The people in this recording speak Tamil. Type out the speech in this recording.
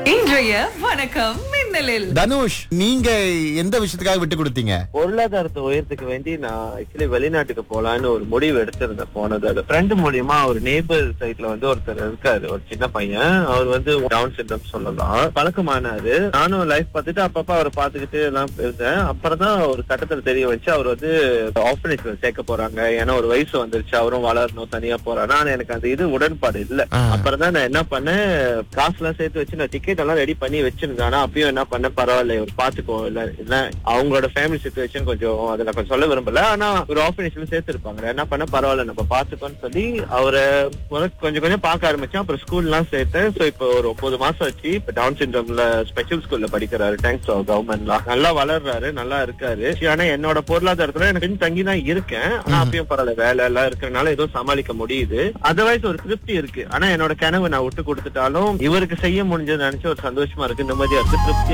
இன்றைய வணக்கம் மின்னலில் தனுஷ் நீங்க எந்த விஷயத்துக்காக விட்டு கொடுத்தீங்க பொருளாதாரத்தை உயர்த்துக்க வேண்டி நான் ஆக்சுவலி வெளிநாட்டுக்கு போலான்னு ஒரு முடிவு எடுத்திருந்தேன் போனது ஃப்ரெண்டு மூலியமா ஒரு நேபர் சைட்ல வந்து ஒருத்தர் இருக்காரு ஒரு சின்ன பையன் அவர் வந்து டவுன் சிண்ட்ரம் சொல்லலாம் பழக்கமானாரு நானும் லைஃப் பார்த்துட்டு அப்பப்ப அவரை பார்த்துக்கிட்டு எல்லாம் இருந்தேன் அப்புறம் தான் ஒரு கட்டத்துல தெரிய வச்சு அவர் வந்து ஆஃபனேஜ்ல சேர்க்க போறாங்க ஏன்னா ஒரு வயசு வந்துருச்சு அவரும் வளரணும் தனியா போறாரு ஆனா எனக்கு அந்த இது உடன்பாடு இல்ல ஆ. அப்புறம் தான் நான் என்ன பண்ணேன் காசு எல்லாம் சேர்த்து வச்சு நான் டிக்கெட் எல்லாம் ரெடி பண்ணி வச்சிருந்தேன் ஆனா அப்பயும் என்ன பண்ணேன் பரவாயில்ல ஒரு பாத்துக்கோ இல்ல இல்ல அவங்களோட ஃபேமிலி சுச்சுவேஷன் கொஞ்சம் அதை நான் கொஞ்சம் சொல்ல விரும்பல ஆனா ஒரு ஆபரேஷன்ல சேர்த்து இருப்பாங்க என்ன பண்ண பரவாயில்ல நம்ம பாத்துக்கோன்னு சொல்லி அவரை முதல்ல கொஞ்சம் கொஞ்சம் பார்க்க ஆரம்பிச்சேன் அப்புறம் ஸ்கூல் எல்லாம் சேர்த்தேன் சோ இப்போ ஒரு ஒன்பது மாசம் வச்சு இப்ப டவுன் சிண்ட்ரோம்ல ஸ்பெஷல் ஸ்கூல்ல படிக்கிறாரு தேங்க்ஸ் கவர்மெண்ட்லாம் நல்லா வளர்றாரு நல்லா இருக்காரு ஆனா என்னோட பொருளாதாரத்துல எனக்கு இன்னும் தங்கி தான் இருக்கேன் ஆனா அப்பயும் பரவாயில்ல வேலை எல்லாம் இருக்கறனால ஏதோ சமாளிக்க முடியுது அதர்வைஸ் ஒரு திருப்தி இருக்கு ஆனா என்னோட கனவு நான் விட்டு கொடுத்துட்டாலும் இவருக்கு செய்ய முடிஞ்சது நினைச்சு ஒரு சந்தோஷமா இருக்கு நிம்மதியா இருக்கு திருப்தி